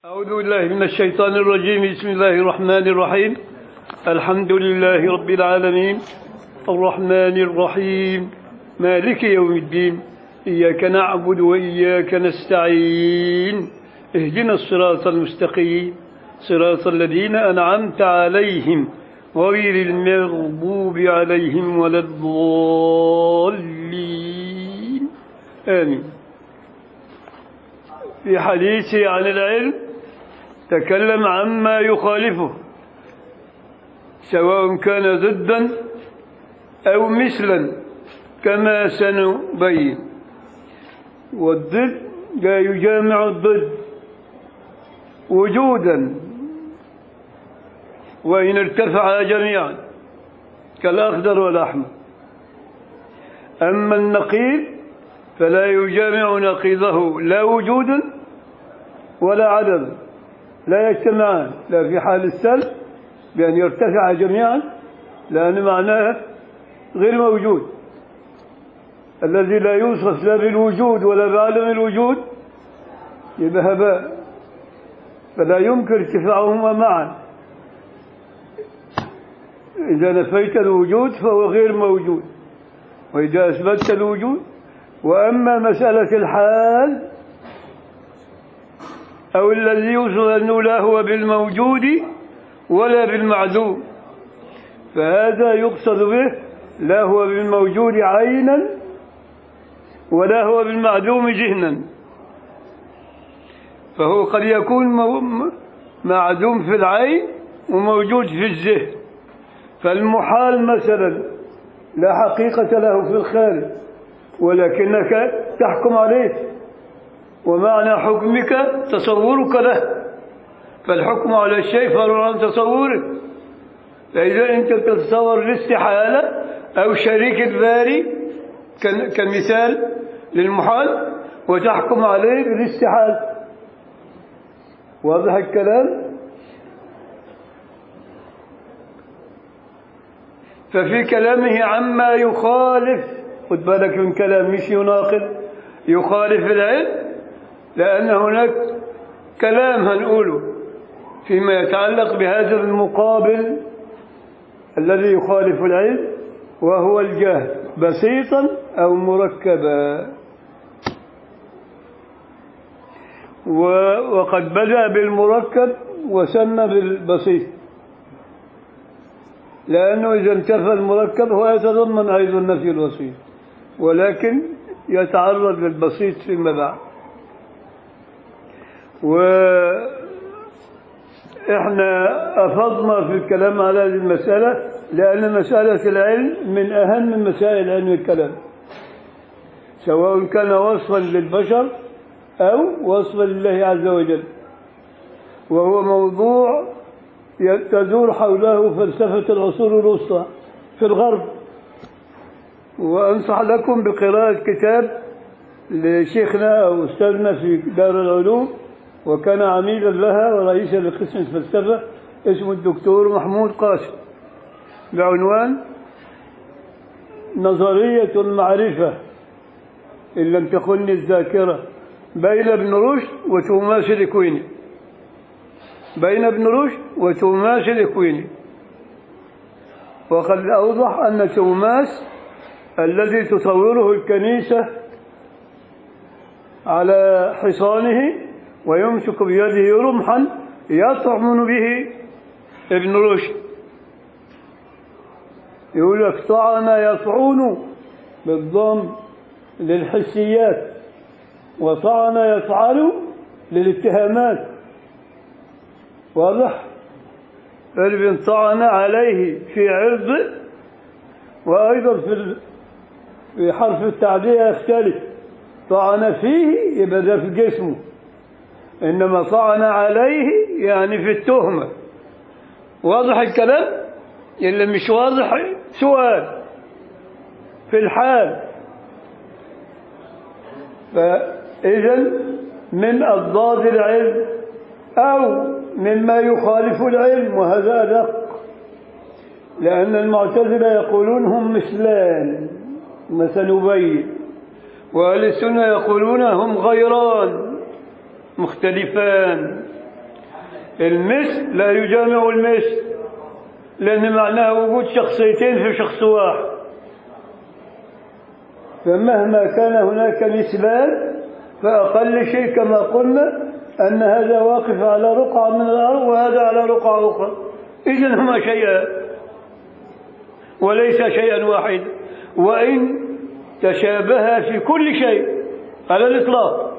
أعوذ بالله من الشيطان الرجيم بسم الله الرحمن الرحيم الحمد لله رب العالمين الرحمن الرحيم مالك يوم الدين إياك نعبد وإياك نستعين اهدنا الصراط المستقيم صراط الذين أنعمت عليهم غير المغضوب عليهم ولا الضالين آمين في حديثه عن العلم تكلم عما يخالفه سواء كان ضدا أو مثلا كما سنبين والضد لا يجامع الضد وجودا وإن ارتفعا جميعا كالأخضر والأحمر أما النقيض فلا يجامع نقيضه لا وجودا ولا عددا لا يجتمعان لا في حال السلب بأن يرتفع جميعا لأن معناه غير موجود الذي لا يوصف لا بالوجود ولا بعدم الوجود يبقى هباء فلا يمكن ارتفاعهما معا إذا نفيت الوجود فهو غير موجود وإذا أثبتت الوجود وأما مسألة الحال أو الذي يوصف أنه لا هو بالموجود ولا بالمعدوم فهذا يقصد به لا هو بالموجود عينا ولا هو بالمعدوم ذهنا فهو قد يكون معدوم في العين وموجود في الذهن فالمحال مثلا لا حقيقة له في الخارج ولكنك تحكم عليه ومعنى حكمك تصورك له فالحكم على الشيء فرع عن تصورك فإذا أنت تتصور الاستحالة أو شريك الباري كمثال للمحال وتحكم عليه بالاستحالة واضح الكلام ففي كلامه عما يخالف خد بالك من كلام مش يناقض يخالف العلم لأن هناك كلام هنقوله فيما يتعلق بهذا المقابل الذي يخالف العلم وهو الجهل بسيطا أو مركبا وقد بدأ بالمركب وسمى بالبسيط لأنه إذا انتفى المركب هو يتضمن أيضا نفي البسيط ولكن يتعرض للبسيط فيما بعد وإحنا أفضنا في الكلام على هذه المسألة لأن مسألة العلم من أهم مسائل علم الكلام سواء كان وصفا للبشر أو وصفا لله عز وجل وهو موضوع تدور حوله فلسفة العصور الوسطى في الغرب وأنصح لكم بقراءة كتاب لشيخنا أو أستاذنا في دار العلوم وكان عميدا لها ورئيسا لقسم الفلسفة اسمه الدكتور محمود قاسم بعنوان نظرية المعرفة إن لم تخني الذاكرة بين ابن رشد وتوماس الإكويني بين ابن رشد وتوماس الإكويني وقد أوضح أن توماس الذي تصوره الكنيسة على حصانه ويمسك بيده رمحا يطعن به ابن رشد يقول لك طعن يطعن بالضم للحسيات وطعن يفعل للاتهامات واضح ابن طعن عليه في عرض وأيضا في في حرف التعدية يختلف طعن فيه يبقى ده في جسمه إنما طعن عليه يعني في التهمة واضح الكلام اللي مش واضح سؤال في الحال فإذا من أضداد العلم أو مما يخالف العلم وهذا أدق لأن المعتزلة يقولون هم مثلان سنبين وأهل السنة يقولون هم غيران مختلفان المثل لا يجامع المثل لأن معناها وجود شخصيتين في شخص واحد فمهما كان هناك مثلان فأقل شيء كما قلنا أن هذا واقف على رقعة من الأرض وهذا على رقعة أخرى إذن هما شيئان وليس شيئا واحدا وإن تشابها في كل شيء على الإطلاق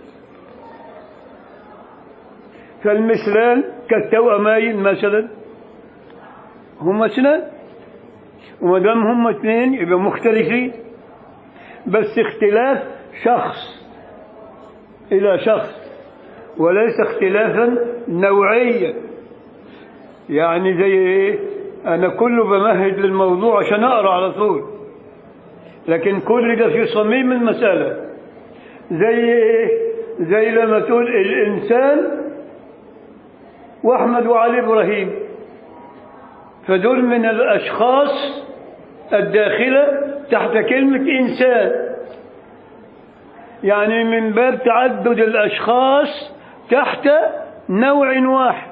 فالمثلان كالتوأمين مثلا هما اثنان وما دام هما اثنين يبقى مختلفين بس اختلاف شخص إلى شخص وليس اختلافا نوعيا يعني زي ايه انا كله بمهد للموضوع عشان اقرا على طول لكن كل ده في صميم المسألة زي ايه زي لما تقول الانسان واحمد وعلي ابراهيم فدول من الاشخاص الداخلة تحت كلمة انسان يعني من باب تعدد الاشخاص تحت نوع واحد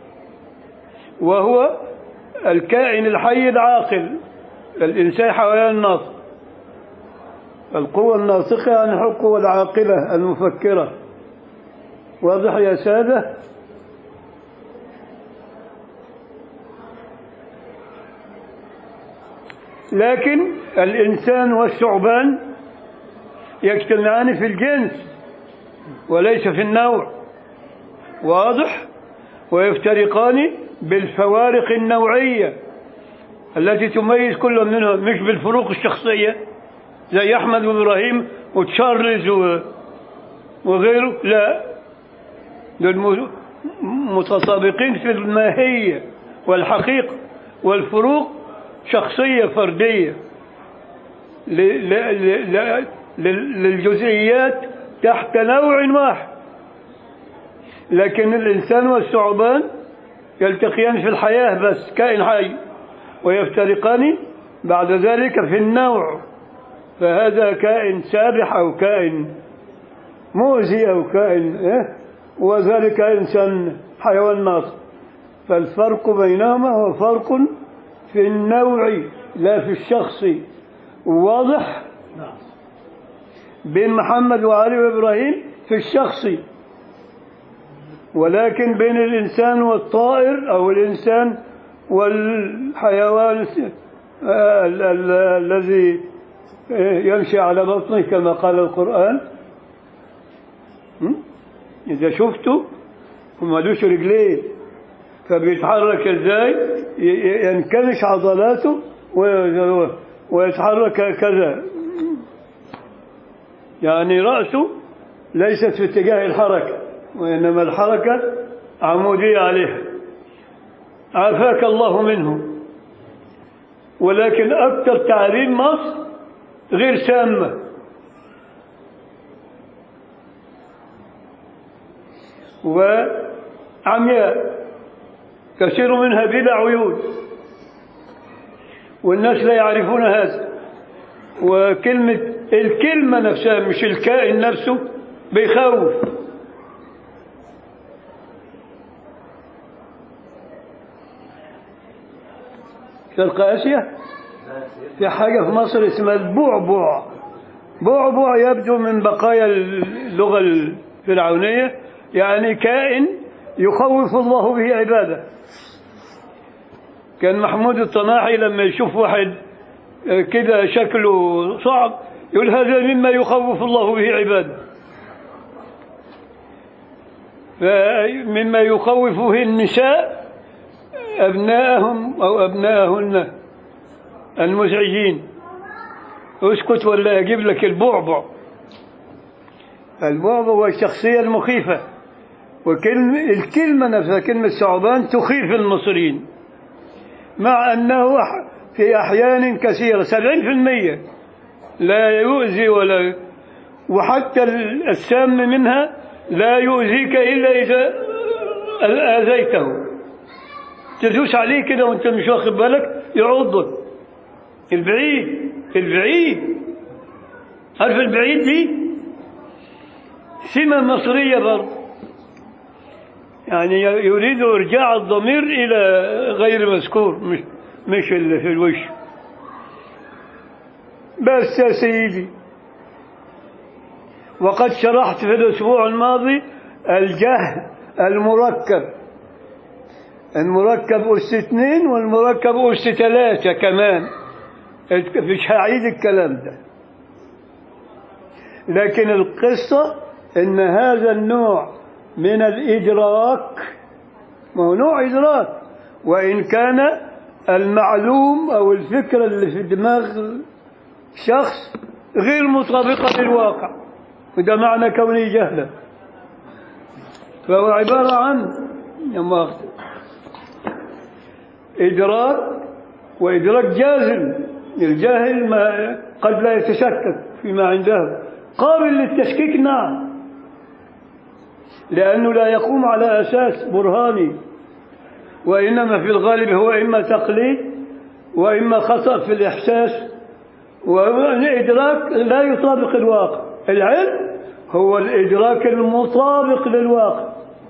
وهو الكائن الحي العاقل الإنسان حيوان ناطق القوة الناطقة يعني القوة العاقلة المفكرة واضح يا سادة لكن الإنسان والثعبان يجتمعان في الجنس وليس في النوع واضح ويفترقان بالفوارق النوعية التي تميز كل منهم مش بالفروق الشخصية زي أحمد وإبراهيم وتشارلز و- وغيره لا دول متطابقين في الماهية والحقيقة والفروق شخصية فردية ل- ل- ل- ل- للجزئيات تحت نوع واحد لكن الإنسان والثعبان يلتقيان في الحياة بس كائن حي ويفترقان بعد ذلك في النوع فهذا كائن سابح أو كائن مؤذي أو كائن إيه؟ وذلك إنسان حيوان ناطق فالفرق بينهما هو فرق في النوع لا في الشخص واضح بين محمد وعلي وإبراهيم في الشخص ولكن بين الإنسان والطائر أو الإنسان والحيوان آه، ال- ال- الذي آه، يمشي على بطنه كما قال القرآن م? إذا شفته ومالوش رجلين فبيتحرك ازاي ي- ي- ينكمش عضلاته وي- ويتحرك كذا يعني رأسه ليست في اتجاه الحركة وإنما الحركة عمودية عليها عافاك الله منه ولكن أكثر تعليم مصر غير سامة وعمياء كثير منها بلا عيون والناس لا يعرفون هذا وكلمة الكلمة نفسها مش الكائن نفسه بيخوف شرق آسيا في حاجة في مصر اسمها البعبع بعبع يبدو من بقايا اللغة الفرعونية يعني كائن يخوف الله به عباده كان محمود الطناحي لما يشوف واحد كده شكله صعب يقول هذا مما يخوف الله به عباده مما يخوف به النساء أبناءهم أو أبناءهن المزعجين اسكت ولا أجيب لك البعبع البعبع هو الشخصية المخيفة وكلمة الكلمة نفسها كلمة ثعبان تخيف المصريين مع أنه في أحيان كثيرة سبعين في المية لا يؤذي ولا وحتى السام منها لا يؤذيك إلا إذا آذيته تدوس عليه كده وانت مش واخد بالك يعضك البعيد البعيد عارف البعيد دي سمة مصرية برضه يعني يريد إرجاع الضمير إلى غير مذكور مش, مش اللي في الوش بس يا سيدي وقد شرحت في الأسبوع الماضي الجهل المركب المركب أس اثنين والمركب أس ثلاثة كمان مش هعيد الكلام ده لكن القصة إن هذا النوع من الإدراك ما هو نوع إدراك وإن كان المعلوم أو الفكرة اللي في دماغ شخص غير مطابقة للواقع وده معنى كونه جهلا فهو عبارة عن يا مؤاخذة إدراك وإدراك جازم الجاهل ما قد لا يتشكك فيما عنده قابل للتشكيك نعم لأنه لا يقوم على أساس برهاني وإنما في الغالب هو إما تقليد وإما خطأ في الإحساس والإدراك لا يطابق الواقع العلم هو الإدراك المطابق للواقع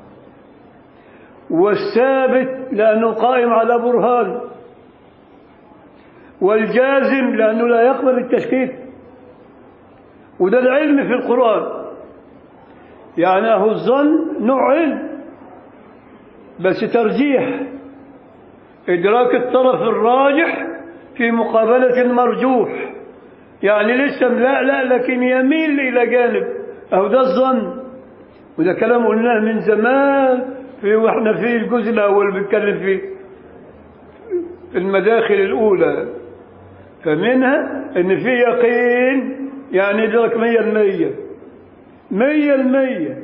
والثابت لأنه قائم على برهان والجازم لأنه لا يقبل التشكيك وده العلم في القرآن يعني هو الظن نوع علم بس ترجيح إدراك الطرف الراجح في مقابلة المرجوح يعني لسه لا لا لكن يميل إلى جانب أو ده الظن وده كلام قلناه من زمان في واحنا في الجزء الأول بنتكلم فيه في المداخل الأولى فمنها إن في يقين يعني إدراك مية المية مية المية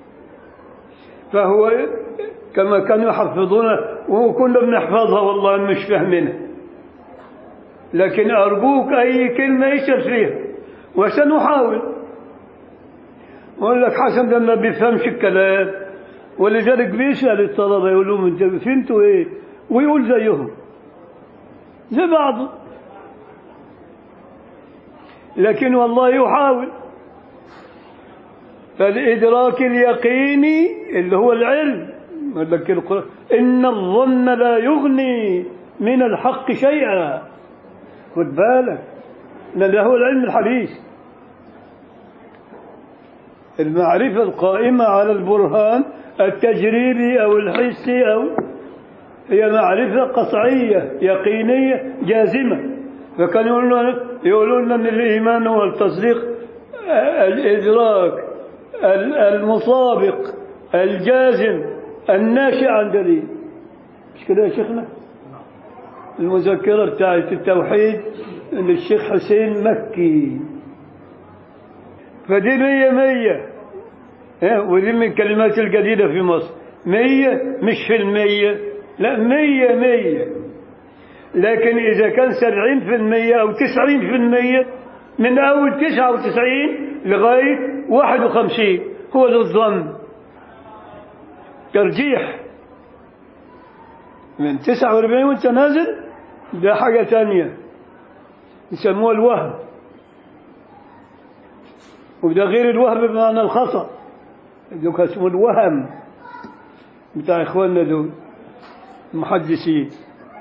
فهو كما كانوا يحفظون وكنا بنحفظها والله مش فاهمينها لكن أرجوك أي كلمة يشر فيها وسنحاول أقول لك حسن ده ما بيفهمش الكلام ولذلك بيسأل الطلبة يقول لهم انت فهمتوا ايه ويقول زيهم زي بعضه لكن والله يحاول فالإدراك اليقيني اللي هو العلم يقول لك القرآن إن الظن لا يغني من الحق شيئا خد بالك لأن ده هو العلم الحديث المعرفة القائمة على البرهان التجريبي أو الحسي أو هي معرفة قطعية يقينية جازمة فكان يقولون يقولون أن الإيمان هو التصديق الإدراك المطابق الجازم الناشئ عن دليل مش كده يا شيخنا المذكرة بتاعت التوحيد للشيخ حسين مكي فدي مية مية ها ودي من الكلمات الجديدة في مصر مية مش في المية لا مية مية لكن إذا كان سبعين في المية أو تسعين في المية من أول تسعة وتسعين لغاية واحد وخمسين هو ذا الظن ترجيح من تسعة واربعين وانت نازل ده حاجة تانية يسموها الوهم وده غير الوهم بمعنى الخطأ دوك اسمه الوهم بتاع إخواننا دول المحدثين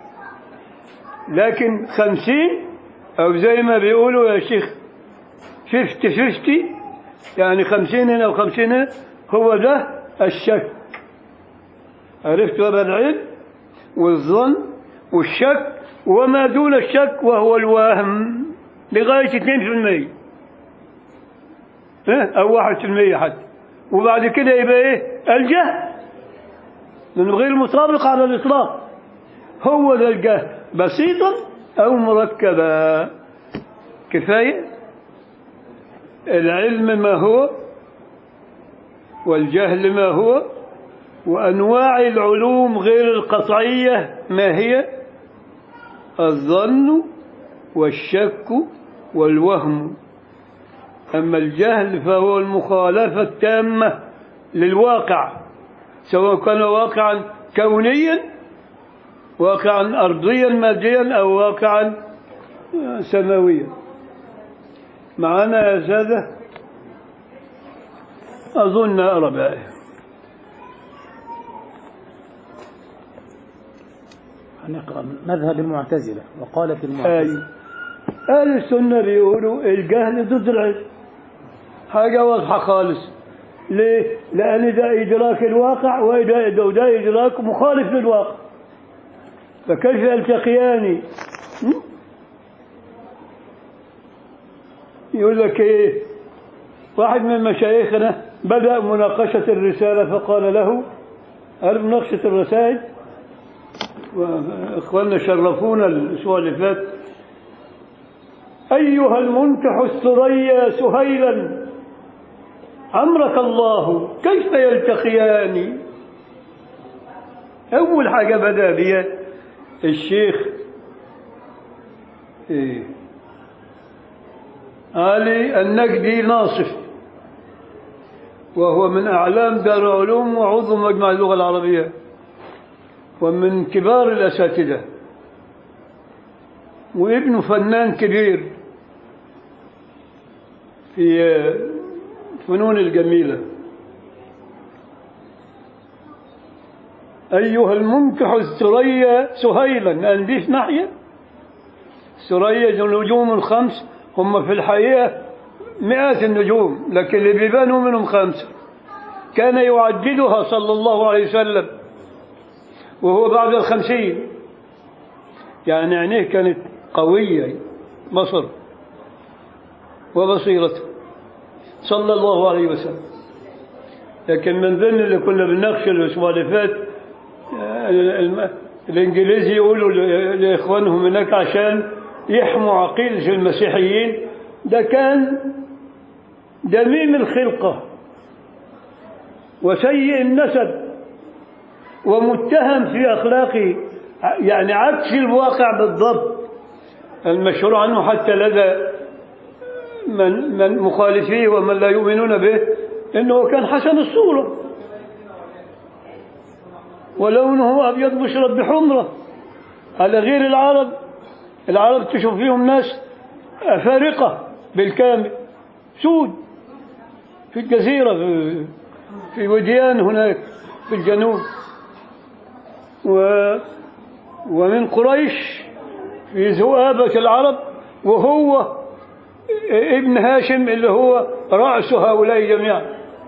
لكن خمسين أو زي ما بيقولوا يا شيخ فيفتي فيفتي يعني خمسين هنا وخمسين هنا هو ده الشك عرفت هذا العلم والظن والشك وما دون الشك وهو الوهم لغاية 2% ها أو 1% حتى وبعد كده يبقى إيه الجهل لأنه غير مطابق على الإطلاق هو ذا الجهل بسيطا أو مركبا كفاية العلم ما هو والجهل ما هو وأنواع العلوم غير القطعية ما هي الظن والشك والوهم أما الجهل فهو المخالفة التامة للواقع سواء كان واقعا كونيا واقعا أرضيا ماديا أو واقعا سماويا معنا يا سادة أظن أربعه نقرأ مذهب المعتزلة وقالت أي المعتزلة أهل السنة بيقولوا الجهل ضد العلم حاجة واضحة خالص ليه؟ لأن ده إدراك الواقع وده ده- وده إدراك مخالف للواقع فكيف يلتقيان؟ م? يقول لك إيه؟ واحد من مشايخنا بدأ مناقشة الرسالة فقال له هل مناقشة الرسائل؟ وإخواننا شرفونا الأسبوع اللي فات أيها المنكح الثريا سهيلا أمرك الله كيف يلتقيان أول حاجة بدأ بها الشيخ إيه علي النجدي ناصف وهو من أعلام دار العلوم وعضو مجمع اللغة العربية ومن كبار الأساتذة وابنه فنان كبير في فنون الجميلة أيها المنكح الثريا سهيلا أنديس ناحية ثريا النجوم الخمس هم في الحقيقة مئات النجوم لكن اللي بيبانوا منهم خمسة كان يعددها صلى الله عليه وسلم وهو بعد الخمسين يعني عينيه كانت قوية بصر وبصيرته صلى الله عليه وسلم لكن من ضمن اللي كنا بنناقشه الاسبوع اللي فات آه، الم- الانجليز يقولوا ل- لاخوانهم هناك عشان يحموا عقيده المسيحيين ده كان دميم الخلقه وسيء النسب ومتهم في اخلاقه يعني عكس الواقع بالضبط المشهور عنه حتى لدى من من مخالفيه ومن لا يؤمنون به انه كان حسن الصوره ولونه ابيض مشرب بحمره على غير العرب العرب تشوف فيهم ناس افارقه بالكامل سود في الجزيره في, في وديان هناك في الجنوب و ومن قريش في ذؤابة العرب وهو ابن هاشم اللي هو رأس هؤلاء جميعا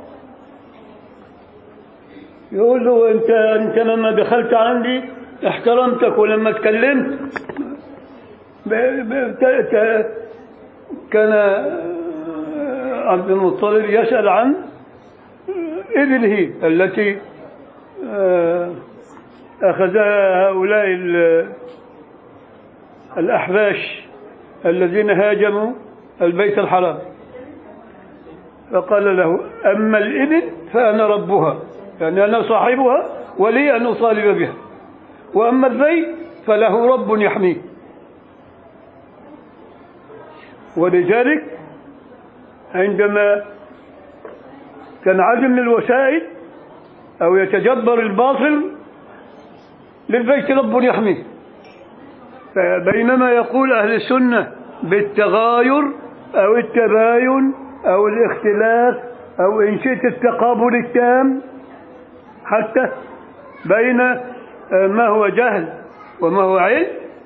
يقول له انت انت لما دخلت عندي احترمتك ولما اتكلمت ب... ب... ت... ت... كان عبد المطلب يسأل عن ابنه التي آه، أخذها هؤلاء ال- الأحباش الذين هاجموا البيت الحرام فقال له أما الإبل فأنا ربها يعني أنا صاحبها ولي أن أطالب بها وأما البيت فله رب يحميه ولذلك عندما كان عدم الوسائل أو يتجبر الباطل للبيت رب يحميه فبينما يقول أهل السنة بالتغاير أو التباين أو الاختلاف أو إن شئت التقابل التام حتى بين آه، ما هو جهل وما هو علم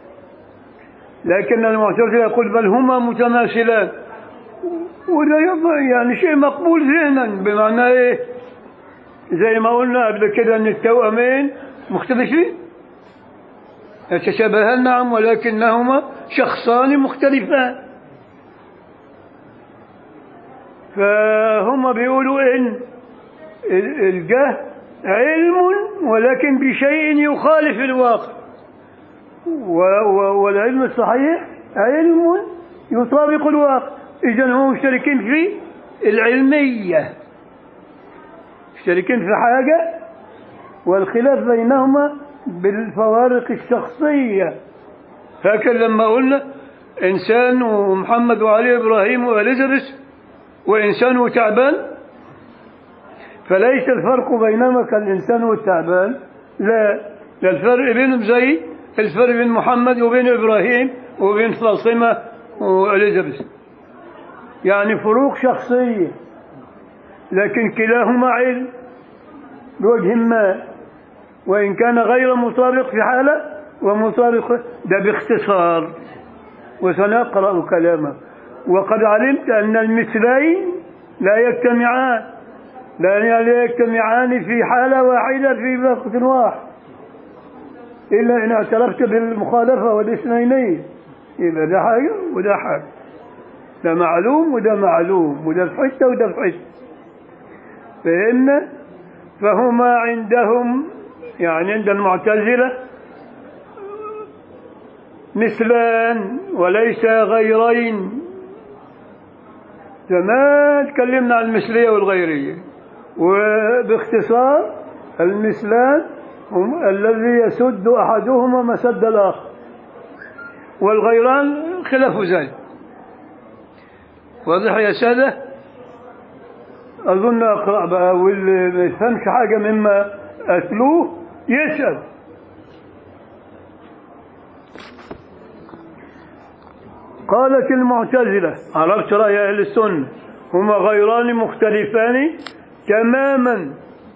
لكن المعتزلة يقول بل هما متماثلان وده يبقى يعني شيء مقبول ذهنا بمعنى ايه زي ما قلنا قبل كده ان التوأمين مختلفين يتشابهان نعم ولكنهما شخصان مختلفان فهم بيقولوا ان ال- الجهل علم ولكن بشيء يخالف الواقع و- و- والعلم الصحيح علم يطابق الواقع اذا هم مشتركين في العلميه مشتركين في حاجه والخلاف بينهما بالفوارق الشخصيه هكذا لما قلنا انسان ومحمد وعلي ابراهيم واليزابيث وانسان وتعبان فليس الفرق بينما كالإنسان والتعبان لا لا الفرق بينهم زي الفرق بين محمد وبين إبراهيم وبين فاطمة وإليزابيث يعني فروق شخصية لكن كلاهما علم بوجه ما وإن كان غير مطابق في حالة ومطابق ده باختصار وسنقرأ كلامه وقد علمت أن المثلين لا يجتمعان لا لا يجتمعان في حالة واحدة في وقت واحد إلا إن اعترفت بالمخالفة والاثنينين إذا ده حاجة وده حاجة ده معلوم وده معلوم وده في حتة وده في حتة فهمنا فهما عندهم يعني عند المعتزلة مثلان وليس غيرين زمان تكلمنا عن المثلية والغيرية وباختصار المثلان هم الذي يسد أحدهما مسد الآخر والغيران خلاف ذلك واضح يا سادة أظن أقرأ بقى واللي ما يفهمش حاجة مما أتلوه يسأل قالت المعتزلة عرفت رأي أهل السنة هما غيران مختلفان تماما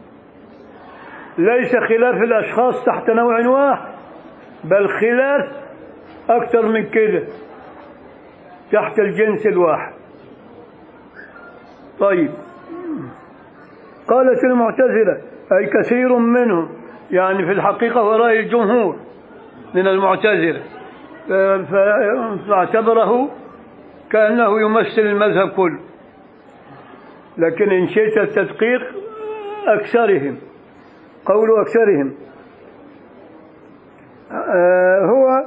ليس خلاف الأشخاص تحت نوع واحد بل خلاف أكثر من كده تحت الجنس الواحد طيب قالت المعتزلة أي كثير منهم يعني في الحقيقة هو رأي الجمهور من المعتزلة ف- فاعتبره كأنه يمثل المذهب كله لكن إن شئت التدقيق أكثرهم قول أكثرهم آه، هو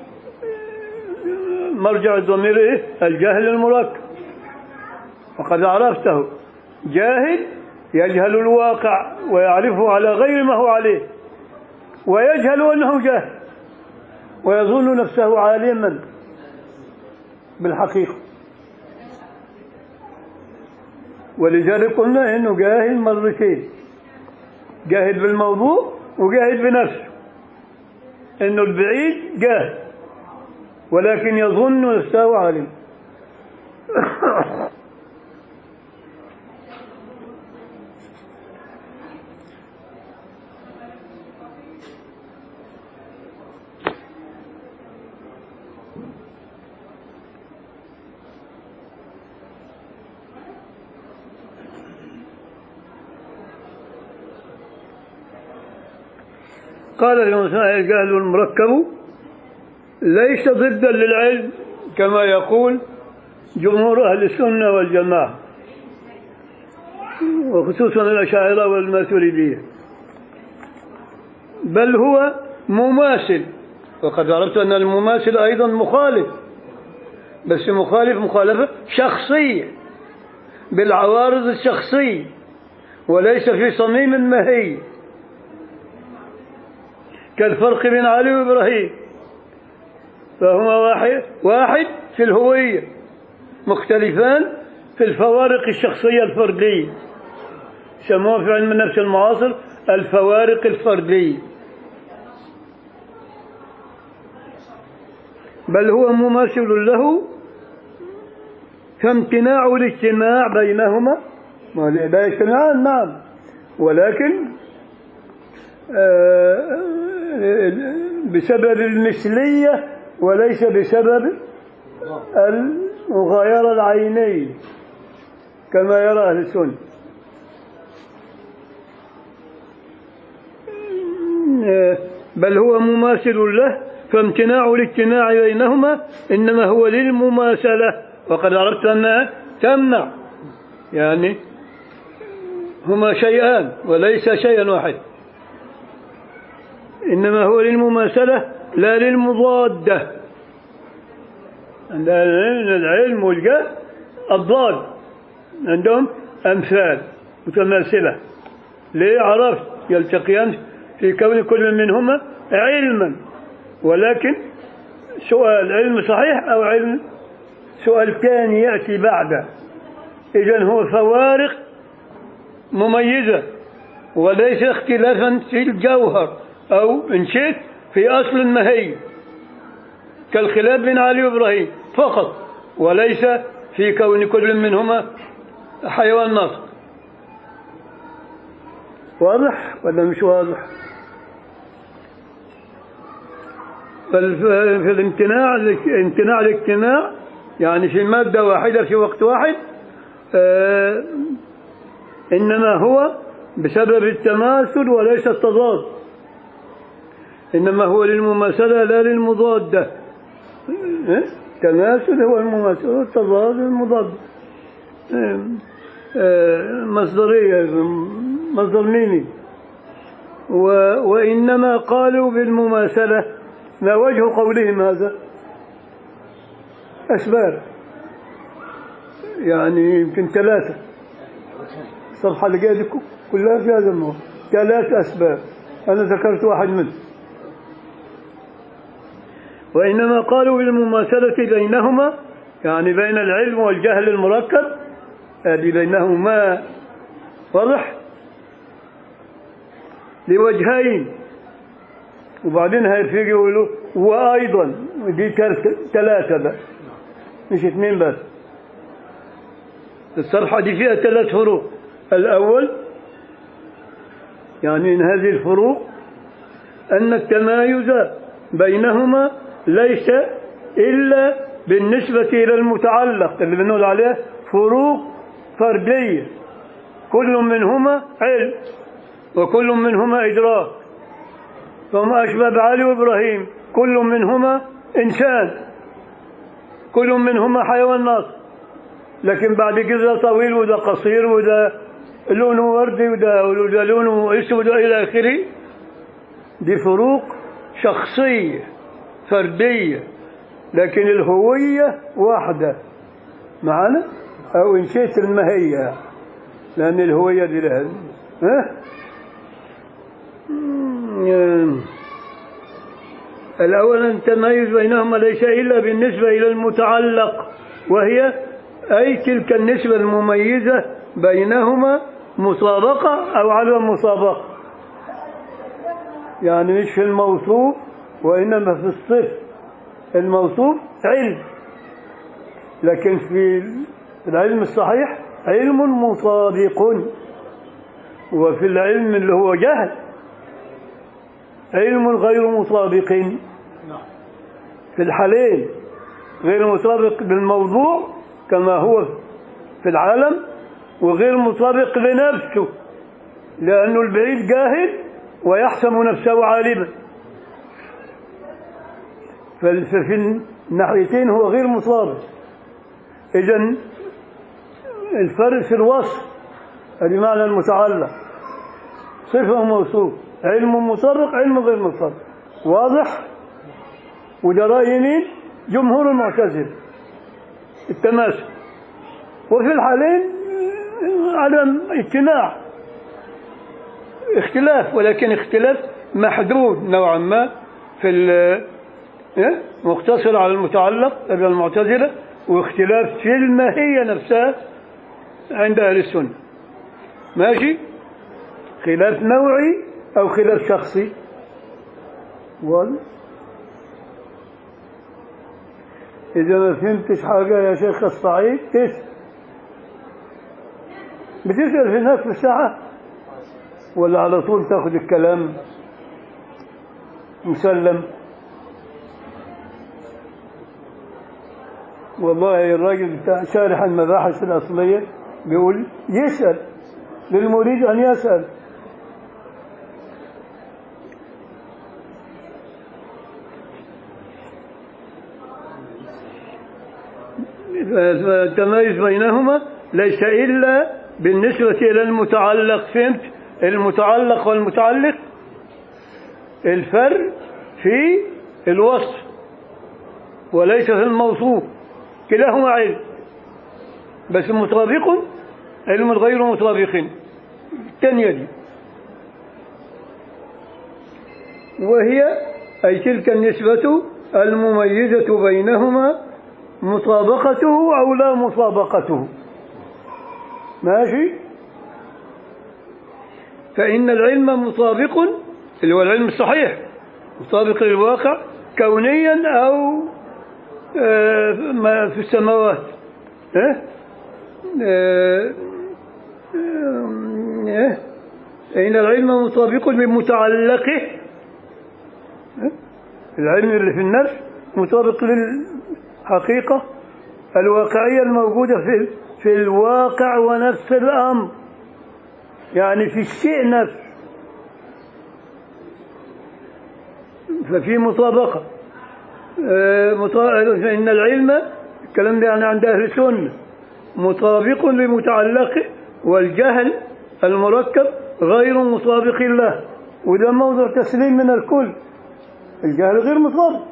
مرجع الضمير إيه؟ الجهل المركب وقد عرفته جاهل يجهل الواقع ويعرفه على غير ما هو عليه ويجهل أنه جاهل ويظن نفسه عالما بالحقيقة ولذلك قلنا انه جاهل مرتين جاهل بالموضوع وجاهل بنفسه انه البعيد جاهل ولكن يظن نفسه عالم قال الإنسان الجهل المركب ليس ضدا للعلم كما يقول جمهور أهل السنة والجماعة وخصوصا الأشاعرة والماتريدية بل هو مماثل وقد عرفت أن المماثل أيضا مخالف بس مخالف مخالفة شخصية بالعوارض الشخصية وليس في صميم مهي كالفرق بين علي وإبراهيم فهما واحد واحد في الهوية مختلفان في الفوارق الشخصية الفردية سموها في علم النفس المعاصر الفوارق الفردية بل هو مماثل له فامتناع الاجتماع بينهما ما لا يجتمعان نعم ولكن آه، بسبب المثلية وليس بسبب المغايرة العينية كما يرى أهل السنة آه، بل هو مماثل له فامتناع الاجتماع بينهما إنما هو للمماثلة وقد عرفت أنها تمنع يعني هما شيئان وليس شيئا واحد إنما هو للمماثلة لا للمضادة عند العلم والجهل الضاد عندهم أمثال متماثلة ليه عرفت يلتقيان في كون كل منهما علما ولكن سؤال علم صحيح أو علم سؤال ثاني يأتي بعده إذا هو فوارق مميزة وليس اختلافا في الجوهر أو إن شئت في أصل المهي كالخلاف بين علي وإبراهيم فقط وليس في كون كل منهما حيوان ناطق واضح ولا مش واضح فال- في الامتناع امتناع الاجتماع يعني في مادة واحدة في وقت واحد آه، إنما هو بسبب التماثل وليس التضاد إنما هو للمماثلة لا للمضادة إيه؟ التماثل هو المماثلة والتضاد المضاد إيه؟ آه، مصدرية مصدر ميمي و وإنما قالوا بالمماثلة ما وجه قولهم هذا أسباب يعني يمكن ثلاثة الصفحة اللي جاية دي كلها في هذا الموضوع ثلاث أسباب أنا ذكرت واحد منهم وإنما قالوا بالمماثلة بينهما يعني بين العلم والجهل المركب هذه بينهما واضح لوجهين وبعدين هيفيجوا يقولوا وأيضا دي ثلاثة بقى مش اثنين بس الصفحة دي فيها ثلاث فروق الأول يعني من هذه الفروق أن التمايز بينهما ليس إلا بالنسبة إلى المتعلق اللي بنقول عليه فروق فردية كل منهما علم وكل منهما إدراك فما أشبه بعلي وإبراهيم كل منهما إنسان كل منهما حيوان ناطق لكن بعد كده طويل وده قصير وده لونه وردي وده, وده لونه اسود الى اخره دي فروق شخصيه فرديه لكن الهويه واحده معنا او ان شئت الماهيه لان الهويه دي لها ها مم. الأول التميز بينهما ليس إلا بالنسبة إلى المتعلق وهي أي تلك النسبة المميزة بينهما مسابقة أو عدم مسابقة يعني مش في الموصوف وإنما في الصفر الموصوف علم لكن في العلم الصحيح علم مطابق وفي العلم اللي هو جهل علم غير مطابق في الحالين غير مطابق بالموضوع كما هو في العالم وغير مطابق لنفسه لأنه البعيد جاهل ويحسب نفسه عالما ففي الناحيتين هو غير مطابق إذا الفرق في الوصف بمعنى المتعلق صفة وموصوف علم مطابق علم غير مطابق واضح وده رأي مين جمهور المعتزلة التماسك وفي الحالين عدم اجتماع اختلاف ولكن اختلاف محدود نوعا ما في ال- إيه؟ مقتصر على المتعلق عند المعتزلة واختلاف في الماهية نفسها عند أهل السنة ماشي خلاف نوعي أو خلاف شخصي وال إذا ما فهمتش حاجة يا شيخ الصعيد تسأل بتسأل في نفس الساعة ولا على طول تاخذ الكلام مسلم والله الراجل بتاع شارح المباحث الأصلية بيقول يسأل للمريد أن يسأل فالتميز بينهما ليس إلا بالنسبة إلى المتعلق فهمت المتعلق والمتعلق الفرق في الوصف وليس في الموصوف كلاهما علم بس مطابق علم غير مطابق الثانية دي وهي أي تلك النسبة المميزة بينهما مطابقته أو لا مطابقته ماشي فإن العلم مطابق اللي هو العلم الصحيح مطابق للواقع كونيا أو آه، ما في السماوات ها؟ آه، آه، إن العلم مطابق بمتعلقه ها؟ العلم اللي في النفس مطابق للحقيقة الواقعية الموجودة في في الواقع ونفس الأمر يعني في الشيء نفسه ففي مطابقة آه، مطا- فإن العلم الكلام ده يعني عند أهل السنة مطابق لمتعلقه والجهل المركب غير مطابق له وده موضوع تسليم من الكل الجهل غير مطابق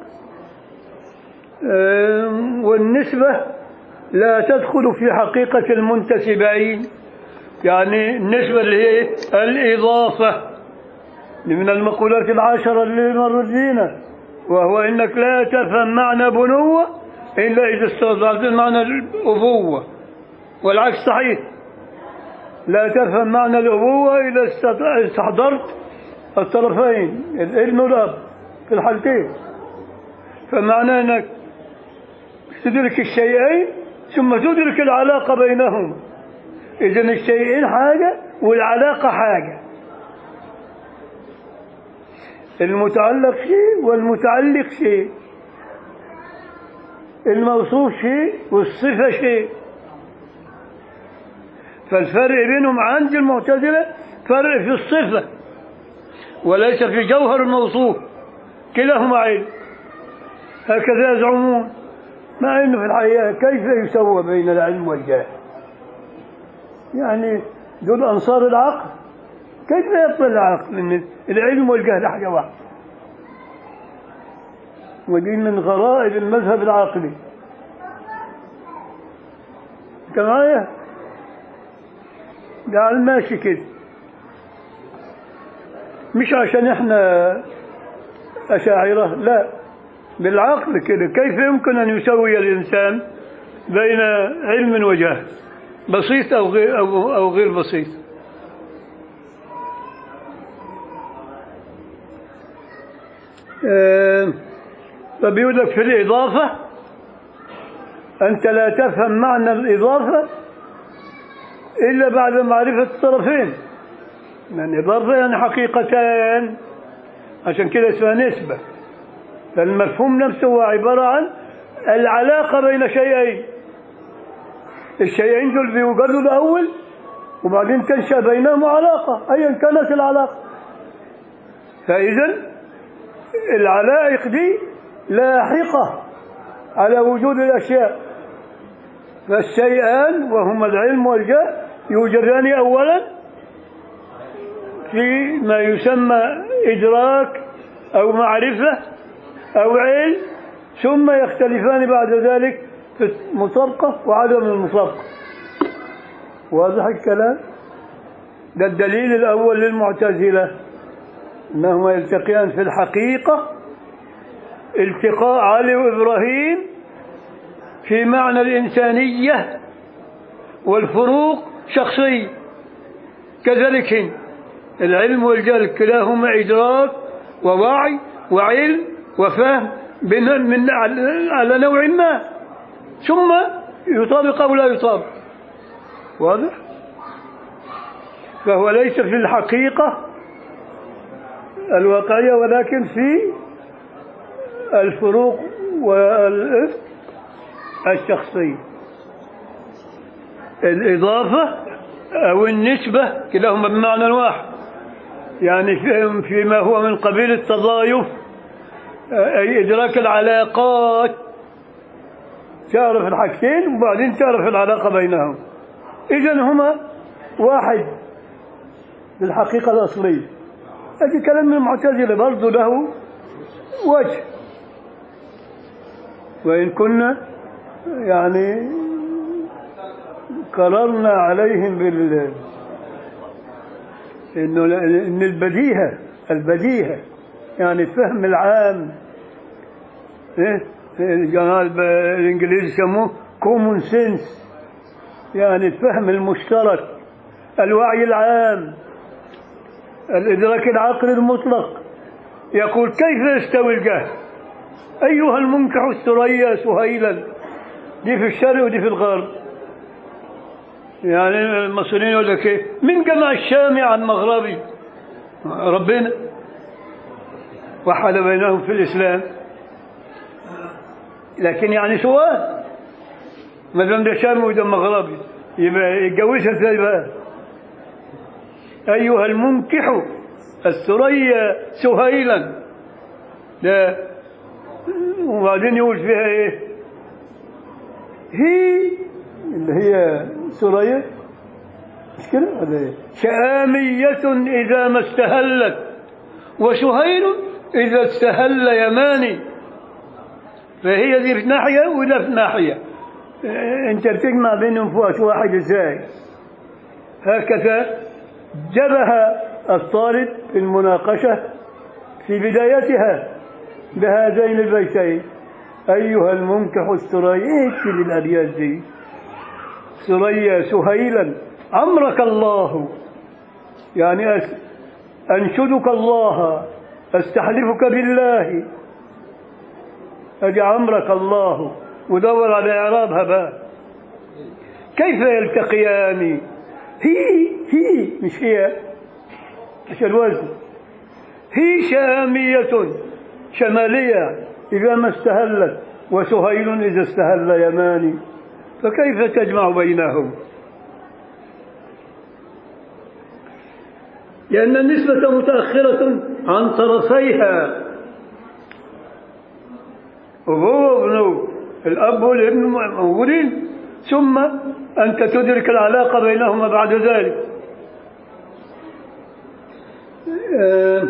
آم، والنسبة لا تدخل في حقيقة المنتسبين يعني النسبة اللي هي الإضافة من المقولات العشرة اللي مرت بينا وهو إنك لا تفهم معنى بنوة إلا إذا استوضعت معنى الأبوة والعكس صحيح لا تفهم معنى الأبوة إذا است- استحضرت الطرفين الابن والأب في الحالتين فمعنى أنك تدرك الشيئين ثم تدرك العلاقة بينهما إذن الشيئين حاجة والعلاقة حاجة المتعلق شيء والمتعلق شيء الموصوف شيء والصفة شيء فالفرق بينهم عند المعتزلة فرق في الصفة وليس في جوهر الموصوف كلاهما علم هكذا يزعمون مع انه في الحقيقة كيف يسوى بين العلم والجهل يعني دول انصار العقل كيف يبطل العقل ان العلم والجهل حاجة واحدة ودي من غرائب المذهب العقلي كان معايا ده على الماشي كده مش عشان احنا أشاعرة لا بالعقل كده كيف يمكن أن يسوي الإنسان بين علم وجهل بسيط أو غير, أو, أو غير بسيط آه، فبيقول لك في الإضافة أنت لا تفهم معنى الإضافة إلا بعد معرفة الطرفين يعني إضافة يعني حقيقتان عشان كده اسمها نسبة فالمفهوم نفسه هو عبارة عن العلاقة بين شيئين الشيئين دول بيوجدوا الأول وبعدين تنشأ بينهم علاقة أيا كانت العلاقة فإذا العلائق دي لاحقة على وجود الأشياء فالشيئان وهما العلم والجهل يوجدان أولا في ما يسمى إدراك أو معرفة أو علم ثم يختلفان بعد ذلك في المطابقة وعدم المطابقة واضح الكلام ده الدليل الأول للمعتزلة أنهما يلتقيان في الحقيقة التقاء علي وإبراهيم في معنى الإنسانية والفروق شخصية كذلك هنا العلم والجهل كلاهما إدراك ووعي وعلم وفهم من من على نوع ما ثم يطابق أو لا يطابق واضح فهو ليس في الحقيقة الواقعية ولكن في الفروق والشخصية الإضافة أو النسبة كلاهما بمعنى واحد يعني في- فيما هو من قبيل التضايف أي إدراك العلاقات تعرف الحاجتين وبعدين تعرف العلاقة بينهم إذا هما واحد في الحقيقة الأصلية هذا كلام من المعتزلة برضه له وجه وإن كنا يعني قررنا عليهم بال إنه إن البديهة البديهة يعني الفهم العام إيه الجماعة الب- الإنجليزي يسموه كومون سنس يعني الفهم المشترك الوعي العام الإدراك العقلي المطلق يقول كيف يستوي الجهل أيها المنكح الثريا سهيلا دي في الشرق ودي في الغرب يعني المصريين يقول لك ايه من جمع الشامي عن مغربي ربنا وحد بينهم في الإسلام لكن يعني سؤال ما دام ده شامي وده مغربي يبقى يتجوزها ازاي بقى؟ أيها المنكح الثريا سهيلا ده وبعدين يقول فيها ايه؟ هي اللي هي ثريا مش كده ولا ايه؟ شآمية إذا ما استهلت وسهيل إذا استهل يماني فهي دي في ناحية وده في ناحية إيه، انت بتجمع بينهم في وقت واحد ازاي هكذا جبه الطالب في المناقشة في بدايتها بهذين البيتين أيها المنكح الثريا إيه اكتب الأبيات دي ثريا سهيلا أمرك الله يعني أس أنشدك الله أستحلفك بالله أدي عمرك الله ودور على إعرابها بقى كيف يلتقيان هي هي مش هي مش الوزن هي شامية شمالية إذا ما استهلت وسهيل إذا استهل يماني فكيف تجمع بينهم لأن النسبة متأخرة عن طرفيها وهو وابنه الأب والابن موجودين ثم أنت تدرك العلاقة بينهما بعد ذلك آه،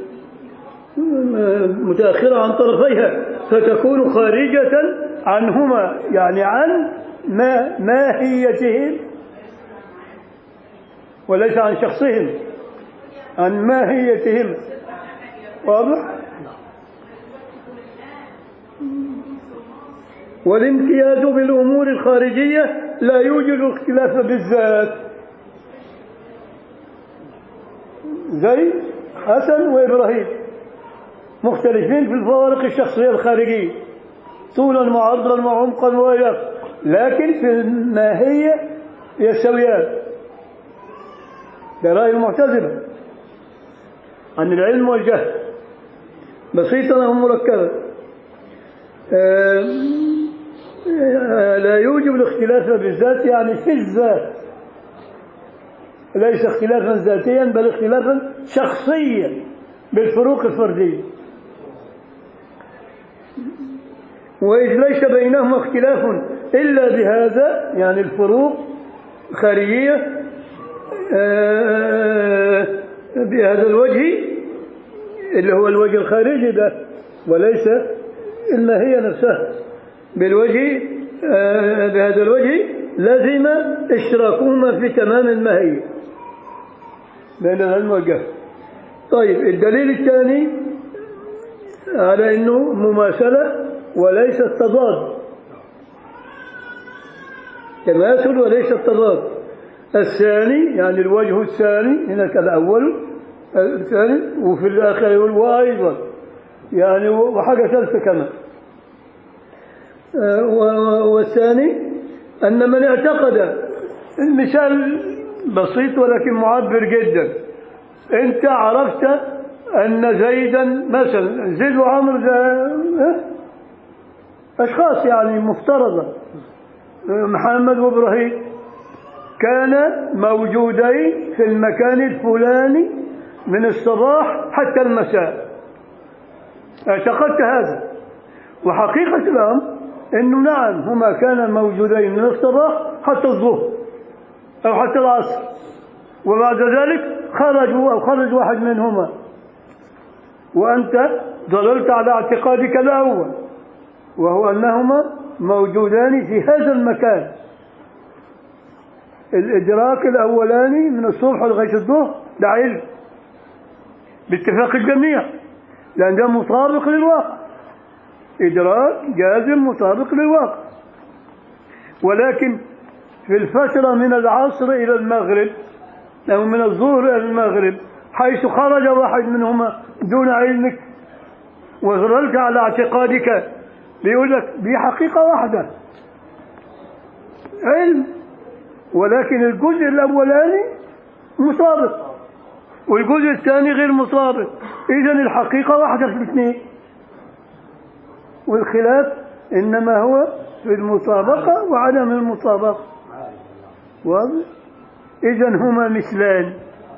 متأخرة عن طرفيها فتكون خارجة عنهما يعني عن ما ماهيتهم وليس عن شخصهم عن ماهيتهم واضح والامتياز بالأمور الخارجية لا يوجد اختلاف بالذات زي حسن وإبراهيم مختلفين في الفوارق الشخصية الخارجية طولا وعرضا وعمقا ويق لكن في الماهية يستويان ده رأي المعتزلة عن العلم والجهل بسيطة أو مركبة آه، آه، لا يوجب الاختلاف بالذات يعني في الذات ليس اختلافا ذاتيا بل اختلافا شخصيا بالفروق الفردية وإذ ليس بينهما اختلاف إلا بهذا يعني الفروق الخارجية آه، بهذا الوجه اللي هو الوجه الخارجي ده وليس الماهية نفسها بالوجه آه، بهذا الوجه لزم اشتراكهما في تمام الماهية بين العلم والجهل طيب الدليل الثاني على انه مماثلة وليس تضاد تماثل وليس تضاد الثاني يعني الوجه الثاني هناك الأول الثاني وفي الآخر يقول وأيضا يعني وحاجة ثالثة كمان آه، و- والثاني أن من اعتقد المثال بسيط ولكن معبر جدا أنت عرفت أن زيدا مثلا زيد وعمر ده آه، أشخاص يعني مفترضة آه، محمد وإبراهيم كان موجودين في المكان الفلاني من الصباح حتى المساء اعتقدت هذا وحقيقة الأمر أنه نعم هما كانا موجودين من الصباح حتى الظهر أو حتى العصر وبعد ذلك خرجوا أو خرج واحد منهما وأنت ظللت على اعتقادك الأول وهو أنهما موجودان في هذا المكان الإدراك الأولاني من الصبح لغاية الظهر ده علم باتفاق الجميع لأن ده مطابق للواقع إدراك جازم مطابق للواقع ولكن في الفترة من العصر إلى المغرب أو من الظهر إلى المغرب حيث خرج واحد منهما دون علمك وظللت على اعتقادك بيقول لك دي حقيقة واحدة علم ولكن الجزء الأولاني مطابق والجزء الثاني غير مطابق إذا الحقيقة واحدة في الاثنين والخلاف إنما هو في المطابقة وعدم المطابقة واضح إذا هما مثلان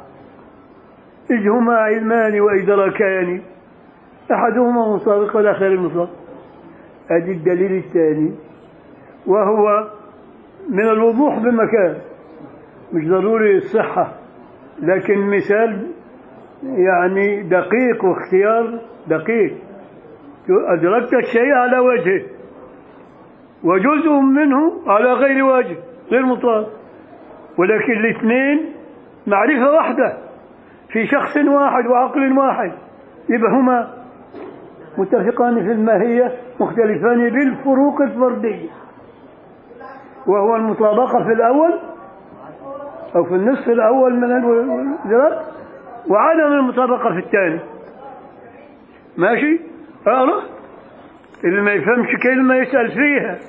إذ هما علمان وإدراكان أحدهما مطابق والآخر مطابق هذا الدليل الثاني وهو من الوضوح بمكان مش ضروري الصحة لكن مثال يعني دقيق واختيار دقيق أدركت الشيء على وجهه وجزء منه على غير وجه غير مطابق ولكن الاثنين معرفة واحدة في شخص واحد وعقل واحد يبقى هما متفقان في الماهية مختلفان بالفروق الفردية وهو المطابقة في الأول أو في النصف الأول من الإدراك وعدم المطابقة في الثاني ماشي أقرأ اللي ما يفهمش كلمة يسأل فيها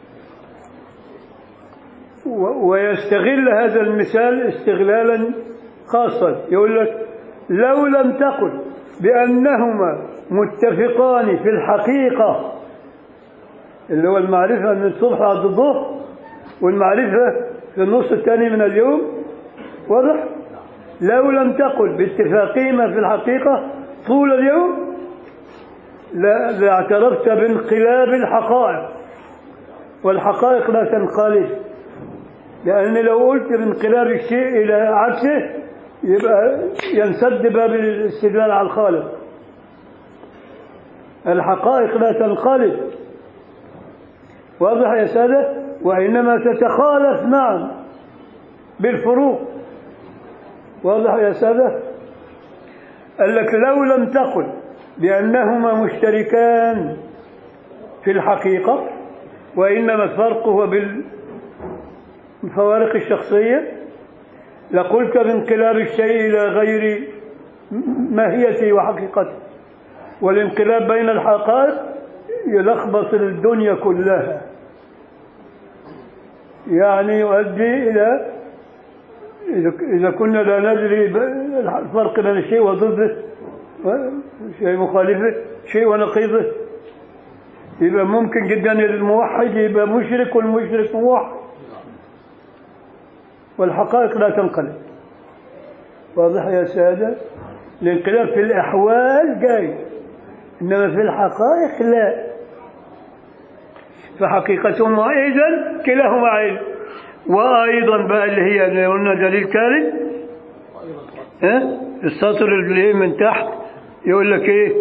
و- ويستغل هذا المثال استغلالا خاصا يقول لك لو لم تقل بأنهما متفقان في الحقيقة اللي هو المعرفة من الصبح بعد الظهر والمعرفة في النص الثاني من اليوم واضح لو لم تقل باتفاقهما في الحقيقة طول اليوم لا- لاعترفت بانقلاب الحقائق والحقائق لا تنقلب لأن لو قلت بانقلاب الشيء إلى عكسه يبقى ينسد باب الاستدلال على الخالق الحقائق لا تنقلب واضح يا سادة وإنما تتخالف معا بالفروق واضح يا سادة قال لك لو لم تقل بأنهما مشتركان في الحقيقة وإنما الفرق هو بالفوارق الشخصية لقلت بانقلاب الشيء إلى غير ماهيته وحقيقته والانقلاب بين الحقائق يلخبط الدنيا كلها يعني يؤدي إلى إذا- إذا كنا لا ندري ب- الفرق بين الشيء وضده شيء مخالفه شيء ونقيضه يبقى ممكن جدا الموحد يبقى مشرك والمشرك موحد والحقائق لا تنقلب واضح يا سادة الانقلاب في الأحوال جاي إنما في الحقائق لا فحقيقتهما إذن كلاهما علم وأيضا بقى اللي هي اللي قلنا دليل ثالث ها السطر اللي من تحت يقول لك ايه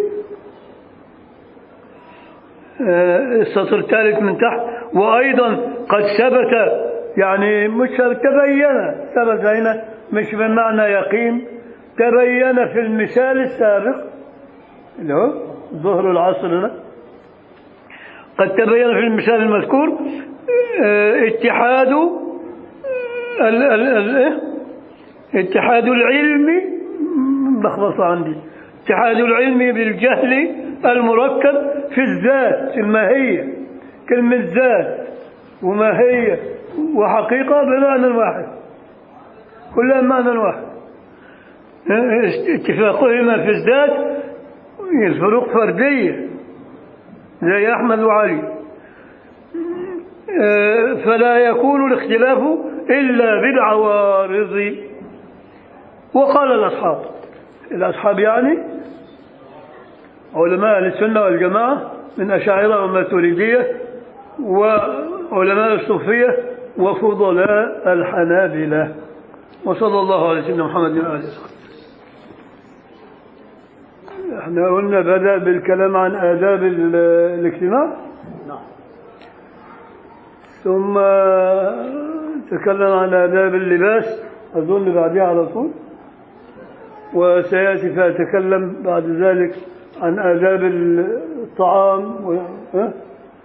آه، السطر الثالث من تحت وأيضا قد ثبت يعني مش تبين ثبت هنا مش بمعنى يقين تبين في المثال السابق اللي هو ظهر العصر هنا قد تبين في المثال المذكور آه، اتحاد ال ال ال إيه؟ اتحاد العلم ملخبطة عندي اتحاد العلم بالجهل المركب في الذات الماهية كلمة ذات وماهية وحقيقة بمعنى واحد كلها بمعنى واحد اتفاقهما في الذات الفروق فردية زي أحمد وعلي آه، فلا يكون الاختلاف إلا بالعوارض وقال الأصحاب الأصحاب يعني علماء أهل السنة والجماعة من أشاعرة وماتريدية وعلماء الصوفية وفضلاء الحنابلة وصلى الله على سيدنا محمد وعلى آله وصحبه احنا قلنا بدأ بالكلام عن آداب ال- الاجتماع نعم ثم تكلم عن آداب اللباس أظن بعدها على طول وسيأتي فأتكلم بعد ذلك عن آداب الطعام و... ها؟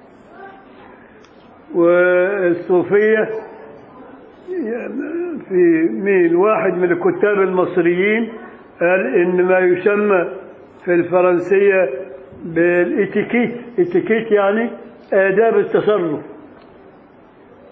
والصوفية في مين واحد من الكتاب المصريين قال إن ما يسمى في الفرنسية بالإتيكيت إتيكيت يعني آداب التصرف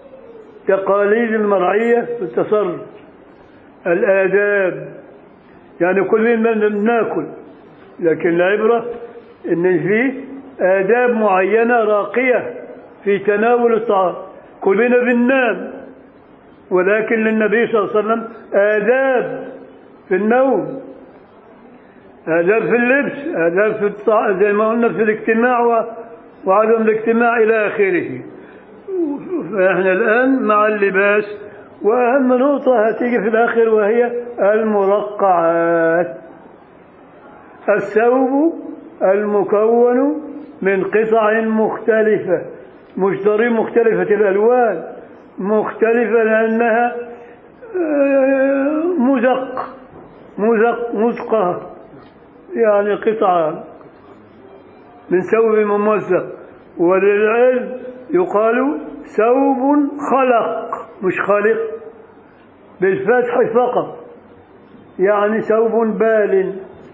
تقاليد المرعية في التصرف الآداب يعني كل من بناكل لكن العبرة إن فيه آداب معينة راقية في تناول الطعام كلنا بننام ولكن للنبي صلى الله عليه وسلم آداب في النوم آداب في اللبس آداب في الطعام زي ما قلنا في الاجتماع و- وعدم الاجتماع إلى آخره فإحنا الآن مع اللباس وأهم نقطة هتيجي في الآخر وهي المرقعات الثوب المكون من قطع مختلفة مش ضريب مختلفة الألوان مختلفة لأنها آه، مزق مزق مزقة يعني قطعة من ثوب ممزق وللعلم يقال ثوب خلق مش خالق بالفتح فقط يعني ثوب بال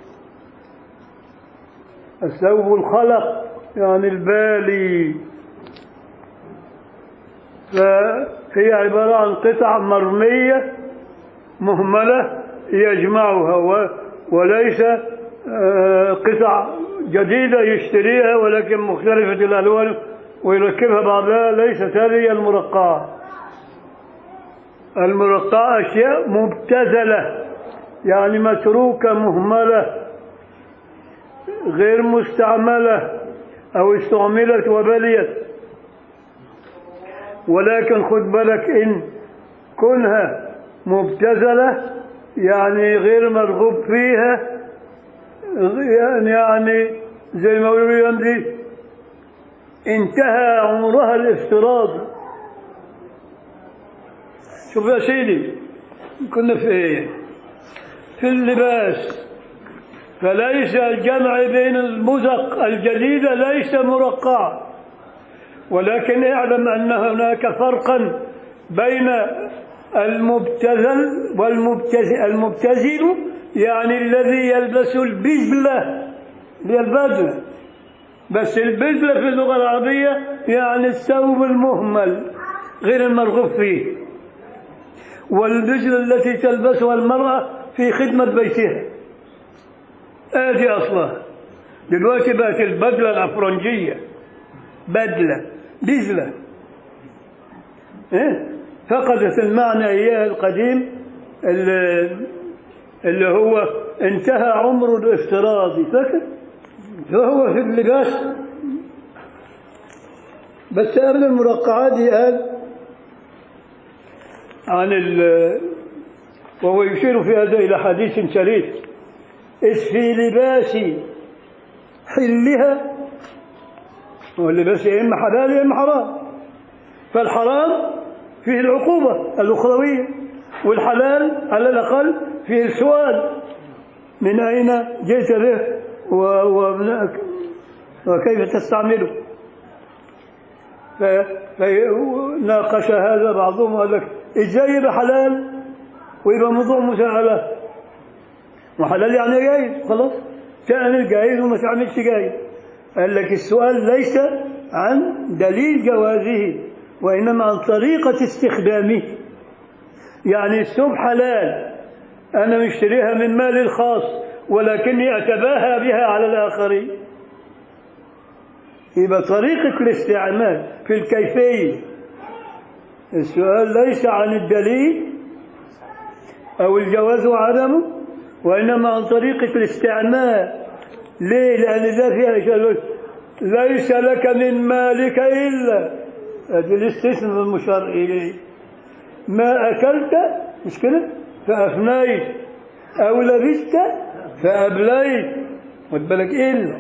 الثوب الخلق يعني البالي فهي عبارة عن قطع مرمية مهملة يجمعها و- وليس آه، قطع جديدة يشتريها ولكن مختلفة الألوان ويركبها بعضها ليست هذه المرقعة المرقعة أشياء مبتذلة يعني متروكة مهملة غير مستعملة أو استعملت وبليت ولكن خد بالك إن كونها مبتذلة يعني غير مرغوب فيها يعني يعني زي ما يقولوا عندي انتهى عمرها الافتراضي شوف يا سيدي كنا في ايه في اللباس فليس الجمع بين المزق الجديدة ليس مرقعا ولكن اعلم أن هناك فرقا بين المبتذل والمبتذل المبتذل يعني الذي يلبس البزلة هي البدلة بس البزلة في اللغة العربية يعني الثوب المهمل غير المرغوب فيه والبزلة التي تلبسها المرأة في خدمة بيتها ادي اصلها دلوقتي بقت البدله الافرنجيه بدله بزله إيه؟ فقدت المعنى اياه القديم اللي, اللي هو انتهى عمره الافتراضي فاكر فهو في اللباس بس قبل المرقعات دي قال عن ال وهو يشير في هذا الى حديث شريف إذ في لباس حلها هو اللباس يا إما حلال يا إما حرام فالحرام فيه العقوبة الأخروية والحلال على الأقل فيه السؤال من أين جئت به و- وابنك وكيف تستعمله ف- فناقش هذا بعضهم وقال لك ازاي يبقى حلال ويبقى موضوع مساءلة وحلال يعني جايز خلاص تعمل جايز وما تعملش جايز قال لك السؤال ليس عن دليل جوازه وإنما عن طريقة استخدامه يعني الثوب حلال أنا مشتريها من مالي الخاص ولكني أتباهى بها على الآخرين يبقى طريقة الاستعمال في الكيفية السؤال ليس عن الدليل أو الجواز وعدمه وإنما عن طريقة الاستعمال ليه؟ لأن ده فيها شيء ليس لك من مالك إلا هذا الاستثناء المشار إليه ما أكلت مش كده فأفنيت أو لبست فأبليت خد بالك إلا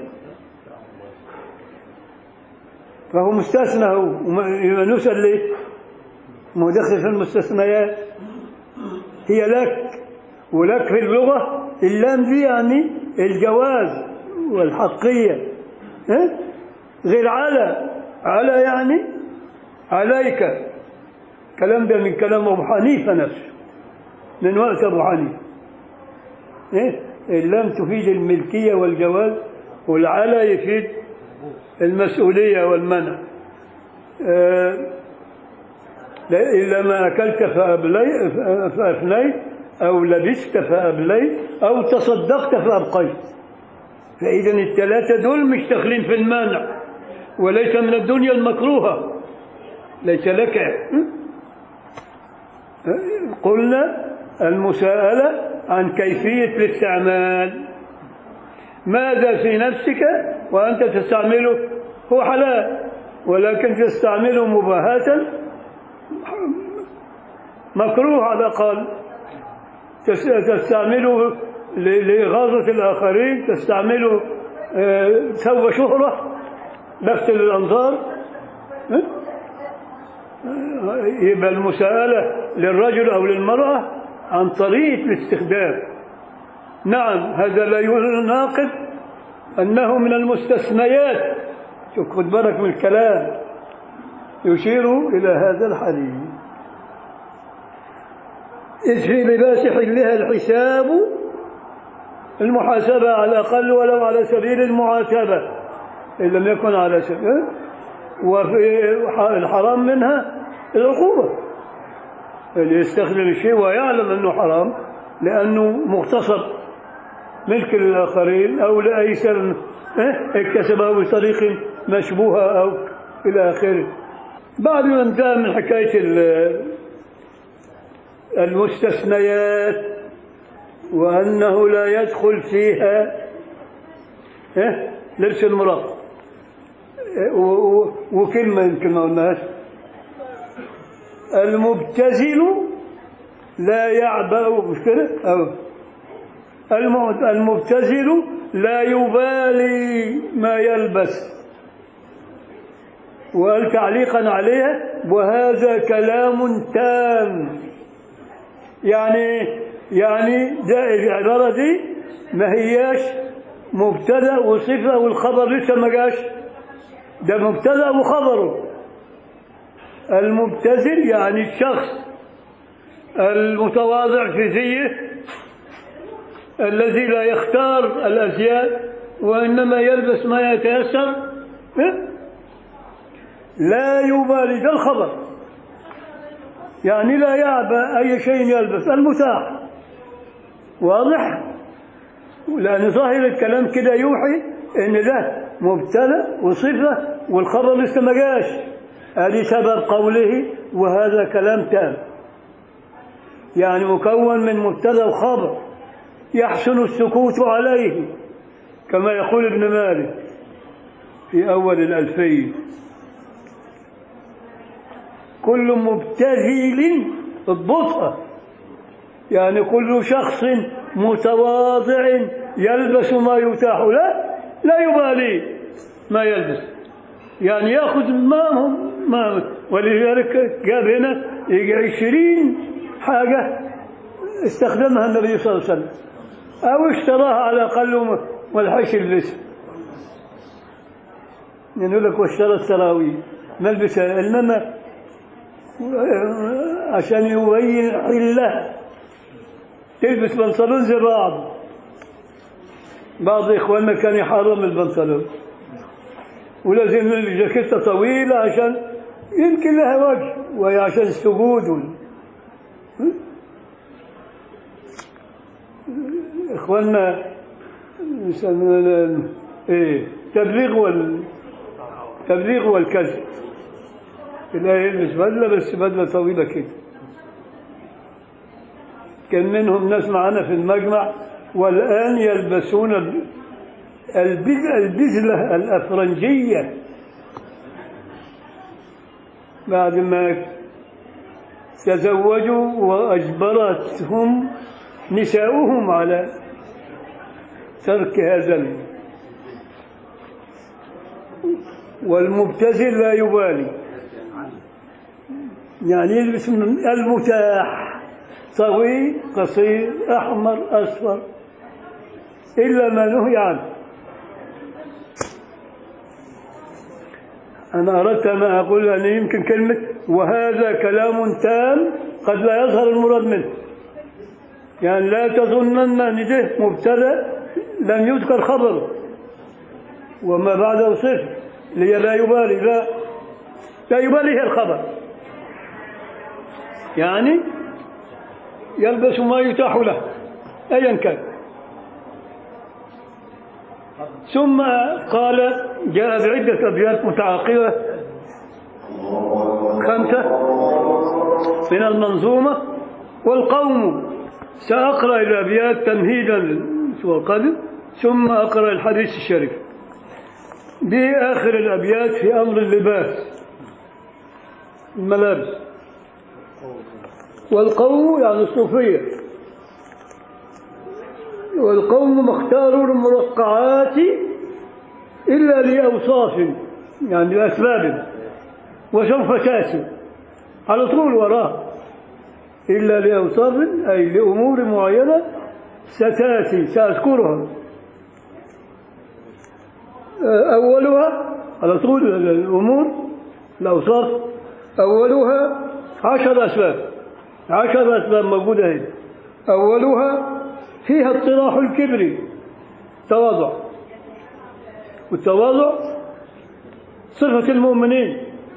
فهو مستثنى هو وما نسأل ليه؟ ما هو داخل في المستثنيات هي لك ولك في اللغة اللام دي يعني الجواز والحقية ها؟ غير على على يعني عليك كلام ده من كلام أبو حنيفة نفسه من وقت أبو حنيفة إيه؟ اللام تفيد الملكية والجواز والعلى يفيد المسؤولية والمنع آه لا إلا ما أكلت فأبلي فأفنيت أو لبست فأبليت أو تصدقت فأبقيت فإذا الثلاثة دول مش داخلين في المانع وليس من الدنيا المكروهة ليس لك قلنا المساءلة عن كيفية الاستعمال ماذا في نفسك وأنت تستعمله هو حلال ولكن تستعمله مباهاة مكروه على الأقل تس- تستعمله ل- لإغاظة الآخرين تستعمله آه، سوى شهرة لفت للأنظار ها؟ آه، يبقى المساءلة للرجل أو للمرأة عن طريقة الاستخدام نعم هذا لا يناقض أنه من المستثنيات شوف خد بالك من الكلام يشير إلى هذا الحديث إذ في لباس حلها الحساب المحاسبة على الأقل ولو على سبيل المعاتبة إن لم يكن على سبيل وفي الحرام منها العقوبة اللي يستخدم الشيء ويعلم أنه حرام لأنه مغتصب ملك للآخرين أو لأي سبب إيه؟ اكتسبه بطريق مشبوهة أو إلى آخره بعد ما انتهى من حكاية ال- المستثنيات وأنه لا يدخل فيها إيه؟ لبس المرأة إيه؟ و- و- وكلمة يمكن ما قلناهاش المبتذل لا يعبأ مش كده؟ أو الم- المبتذل لا يبالي ما يلبس وقال تعليقا عليها وهذا كلام تام يعني يعني ده العبارة دي ما هياش مبتدا وصفة والخبر لسه ما جاش ده مبتدا وخبره المبتذل يعني الشخص المتواضع في زيه الذي لا يختار الأزياء وإنما يلبس ما يتيسر إيه؟ لا يبالي ده الخبر يعني لا يعبأ أي شيء يلبس المتاح واضح لأن ظاهر الكلام كده يوحي إن ده مبتلى وصفة والخبر لسه ما جاش هذه سبب قوله وهذا كلام تام يعني مكون من مبتدا وخبر يحسن السكوت عليه كما يقول ابن مالك في أول الألفين كل مبتذل البطء يعني كل شخص متواضع يلبس ما يتاح له لا يبالي ما يلبس يعني ياخذ ما ما ولذلك جاب هنا يجي عشرين حاجة استخدمها النبي صلى الله عليه وسلم أو اشتراها على الأقل والحش يلبسها يعني يقول لك واشترى السراويل ملبسها إنما عشان يبين حلها تلبس بنطلون زي بعض بعض إخواننا كان يحرم البنطلون ولازم الجاكيتة طويلة عشان يمكن لها وجه وهي عشان السجود وال- إخواننا يسمون إيه تبليغ وال تبليغ والكذب لا يلبس بدلة بس بدلة طويلة كده كان منهم ناس معنا في المجمع والآن يلبسون ال- البز- البزلة الأفرنجية بعد ما تزوجوا وأجبرتهم نساؤهم على ترك هذا ال- والمبتذل لا يبالي يعني يلبس من المتاح طويل قصير أحمر أصفر إلا ما نهي عنه أنا أردت أن أقول أن يمكن كلمة وهذا كلام تام قد لا يظهر المراد منه يعني لا تظنن أن ده مبتدأ لم يذكر خبره وما بعده صفر اللي هي لا يبالي لا لا يبالي هي الخبر يعني يلبس ما يتاح له أيا كان ثم قال جاء بعدة أبيات متعاقبة خمسة من المنظومة والقوم سأقرأ الأبيات تمهيدا للأسبوع القادم ثم أقرأ الحديث الشريف بآخر الأبيات في أمر اللباس الملابس والقوم يعني الصوفية والقوم ما اختاروا المرقعات إلا لأوصاف يعني لأسباب وسوف تأتي على طول وراه إلا لأوصاف أي لأمور معينة ستأتي سأذكرها أولها على طول الأمور الأوصاف أولها عشر أسباب عشر أسباب موجودة هنا أولها فيها اطراح الكبر تواضع والتواضع صفة المؤمنين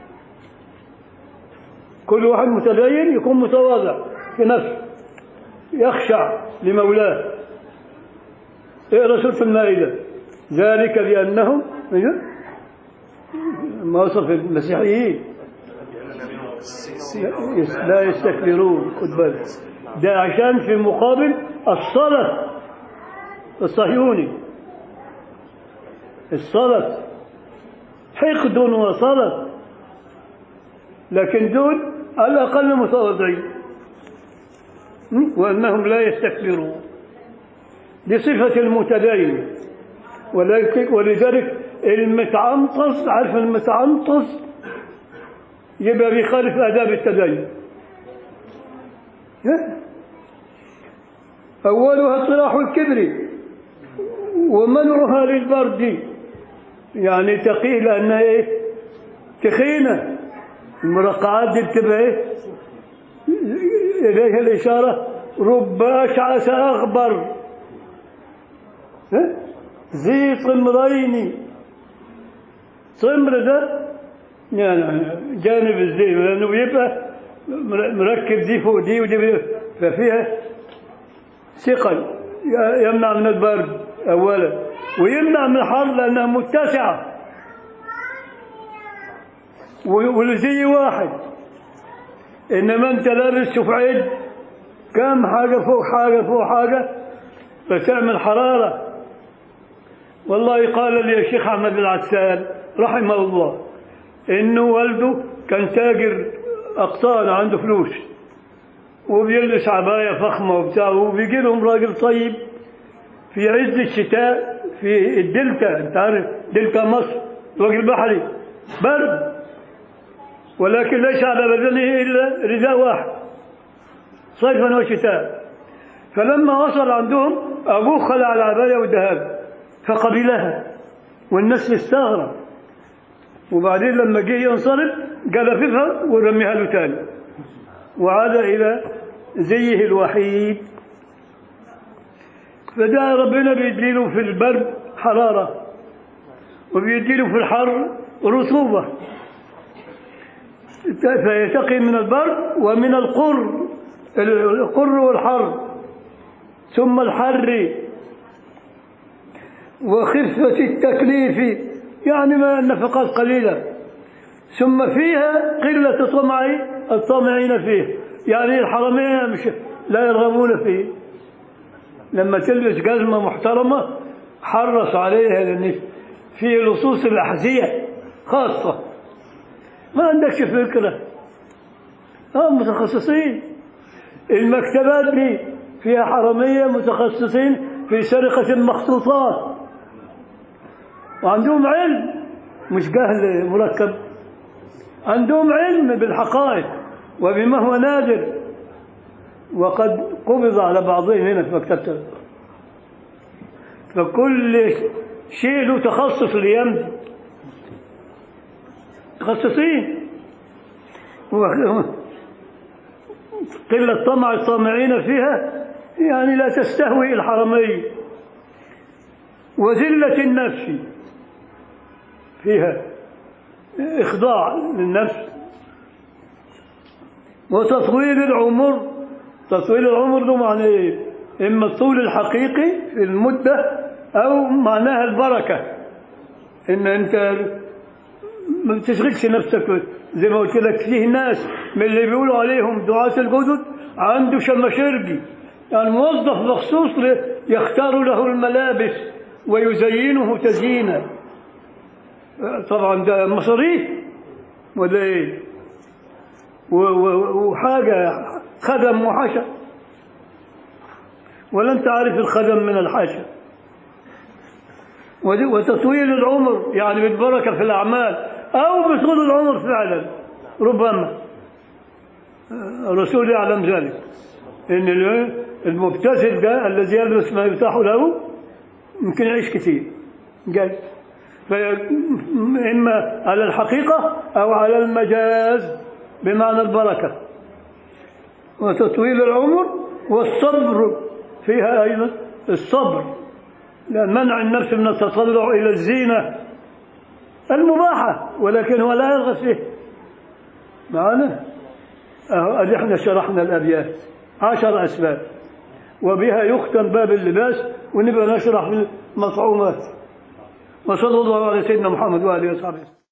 كل واحد متدين يكون متواضع في نفسه يخشع لمولاه اقرا سوره المائده ذلك بانهم أيوه؟ ما وصف المسيحيين لا يستكبرون خد بالك ده عشان في مقابل الصلاه الصهيوني الصلاه حقد وصلاه لكن دول على الأقل متواضعين وأنهم لا يستكبرون بصفة المتدين ولكن ولذلك المتعنطس عارف المتعنطس يبقى بيخالف آداب التدين أولها اطراح الكبر ومنعها للبرد يعني تقي لأنها إيه تخينة المرقعات دي بتبقى ايه اليها الاشاره رب اشعث اغبر ها؟ ذي صمرين صمر ده يعني جانب الزي لانه بيبقى مركب دي فوق دي ودي بي- ففيها ثقل يمنع من البرد اولا ويمنع من الحر لانها متسعه والزي واحد انما انت لابس شوف عد كم حاجه فوق حاجه فوق حاجه فتعمل حراره والله قال لي الشيخ احمد بن عسال رحمه الله انه والده كان تاجر اقطان عنده فلوس وبيلبس عبايه فخمه وبتاع وبيجي لهم راجل طيب في عز الشتاء في الدلتا انت عارف دلتا مصر الوجه البحري برد ولكن ليس على بدنه إلا رداء واحد صيفا وشتاء فلما وصل عندهم أبوه خلع العباية والذهب فقبلها والناس استغرب وبعدين لما جه ينصرف جلففها ورميها له تاني وعاد إلى زيه الوحيد فده ربنا بيديله في البرد حرارة وبيديله في الحر رطوبة فيتقي من البرد ومن القر القر والحر ثم الحر وخفة التكليف يعني ما النفقات قليلة ثم فيها قلة طمع الطامعين فيه يعني الحرمين مش لا يرغبون فيه لما تلبس جزمة محترمة حرص عليها لأن في لصوص الأحذية خاصة ما عندكش فكرة اه متخصصين المكتبات دي فيها حرمية متخصصين في سرقة المخطوطات وعندهم علم مش جهل مركب عندهم علم بالحقائق وبما هو نادر وقد قبض على بعضهم هنا في مكتبة فكل شيء له تخصص الأيام دي متخصصين قلة طمع الطامعين فيها يعني لا تستهوي الحرمين وذلة النفس فيها إخضاع للنفس وتطويل العمر تطويل العمر ده معناه ايه اما الطول الحقيقي في المدة او معناها البركة ان انت ما بتشغلش نفسك زي ما قلت لك فيه ناس من اللي بيقولوا عليهم دعاة الجدد عنده شماشرجي يعني موظف مخصوص ل- يختار له الملابس ويزينه تزيينا طبعا ده مصاريف ولا ايه و- و- وحاجة خدم وحشا ولا انت عارف الخدم من الحشا ودي- وتطويل العمر يعني بالبركة في الأعمال أو بطول العمر فعلا ربما الرسول يعلم ذلك إن ال- المبتذل ده الذي يدرس ما يتاح له يمكن يعيش كثير جاي إما على الحقيقة أو على المجاز بمعنى البركة وتطويل العمر والصبر فيها أيضا الصبر لأن منع النفس من التطلع إلى الزينة المباحة ولكن هو لا يرغب فيه معنا أهو أدي احنا شرحنا الأبيات عشر أسباب وبها يختم باب اللباس ونبقى نشرح في المطعومات وصلى الله على سيدنا محمد وآله وصحبه